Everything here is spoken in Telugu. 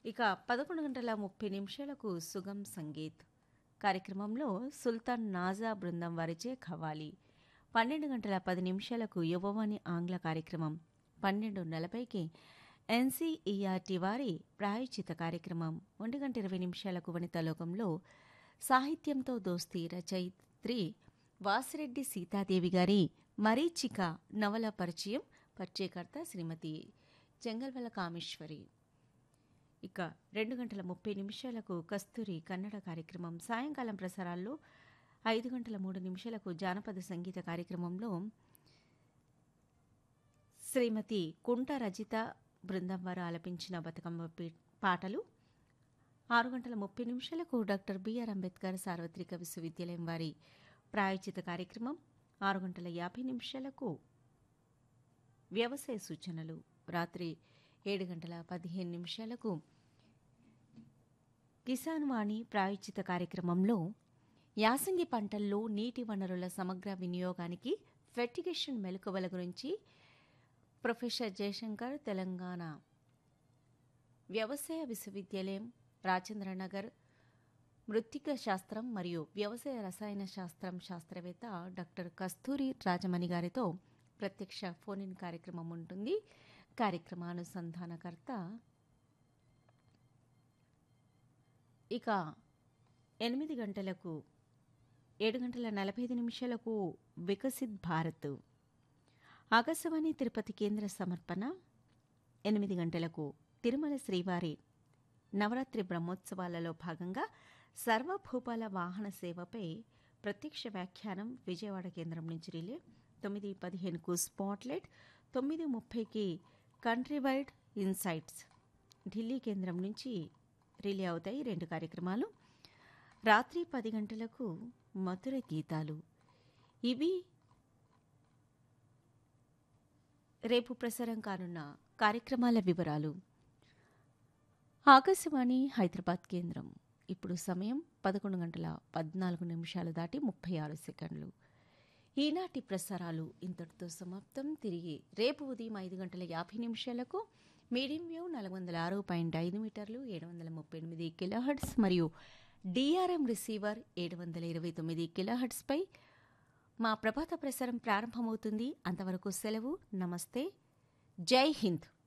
ఇక పదకొండు గంటల ముప్పై నిమిషాలకు సుగం సంగీత్ కార్యక్రమంలో సుల్తాన్ నాజా బృందం వారిచే ఖవాలి పన్నెండు గంటల పది నిమిషాలకు యువవాణి ఆంగ్ల కార్యక్రమం పన్నెండు నలభైకి ఎన్సీఈఆర్టీ వారి ప్రాయచిత కార్యక్రమం ఒంటి గంట ఇరవై నిమిషాలకు వనితాలోకంలో సాహిత్యంతో దోస్తీ రచయిత్రి వాసిరెడ్డి సీతాదేవి గారి మరీచిక నవల పరిచయం పరిచయకర్త శ్రీమతి జంగల్వల కామేశ్వరి ఇక రెండు గంటల ముప్పై నిమిషాలకు కస్తూరి కన్నడ కార్యక్రమం సాయంకాలం ప్రసారాల్లో ఐదు గంటల మూడు నిమిషాలకు జానపద సంగీత కార్యక్రమంలో శ్రీమతి కుంట రజిత బృందం వారు ఆలపించిన బతుకమ్మ పీ- పాటలు ఆరు గంటల ముప్పై నిమిషాలకు డాక్టర్ బిఆర్ అంబేద్కర్ సార్వత్రిక విశ్వవిద్యాలయం వారి ప్రాయోజిత కార్యక్రమం ఆరు గంటల యాభై నిమిషాలకు వ్యవసాయ సూచనలు రాత్రి ఏడు గంటల పదిహేను నిమిషాలకు కిసాన్ వాణి ప్రాయోజిత కార్యక్రమంలో యాసంగి పంటల్లో నీటి వనరుల సమగ్ర వినియోగానికి ఫెర్టిగేషన్ మెలకువల గురించి ప్రొఫెసర్ జయశంకర్ తెలంగాణ వ్యవసాయ విశ్వవిద్యాలయం రాజేంద్రనగర్ మృత్తిక శాస్త్రం మరియు వ్యవసాయ రసాయన శాస్త్రం శాస్త్రవేత్త డాక్టర్ కస్తూరి రాజమణి గారితో ప్రత్యక్ష ఫోన్ ఇన్ కార్యక్రమం ఉంటుంది కార్యక్రమానుసంధానకర్త ఇక ఎనిమిది గంటలకు ఏడు గంటల నలభై ఐదు నిమిషాలకు వికసిత్ భారత్ ఆకాశవాణి తిరుపతి కేంద్ర సమర్పణ ఎనిమిది గంటలకు తిరుమల శ్రీవారి నవరాత్రి బ్రహ్మోత్సవాలలో భాగంగా సర్వభూపాల వాహన సేవపై ప్రత్యక్ష వ్యాఖ్యానం విజయవాడ కేంద్రం నుంచి రిలే తొమ్మిది పదిహేనుకు స్పాట్లైట్ తొమ్మిది ముప్పైకి కంట్రీ వైడ్ ఇన్సైట్స్ ఢిల్లీ కేంద్రం నుంచి రిలే అవుతాయి రెండు కార్యక్రమాలు రాత్రి పది గంటలకు మధుర గీతాలు ఇవి రేపు ప్రసారం కానున్న కార్యక్రమాల వివరాలు ఆకాశవాణి హైదరాబాద్ కేంద్రం ఇప్పుడు సమయం పదకొండు గంటల పద్నాలుగు నిమిషాలు దాటి ముప్పై ఆరు సెకండ్లు ఈనాటి ప్రసారాలు ఇంతటితో సమాప్తం తిరిగి రేపు ఉదయం ఐదు గంటల యాభై నిమిషాలకు మీడియం వేవ్ నాలుగు వందల ఆరు పాయింట్ ఐదు మీటర్లు ఏడు వందల ముప్పై ఎనిమిది కిలోహర్ట్స్ మరియు డిఆర్ఎం రిసీవర్ ఏడు వందల ఇరవై తొమ్మిది కిలోహర్ట్స్పై మా ప్రభాత ప్రసారం ప్రారంభమవుతుంది అంతవరకు సెలవు నమస్తే జై హింద్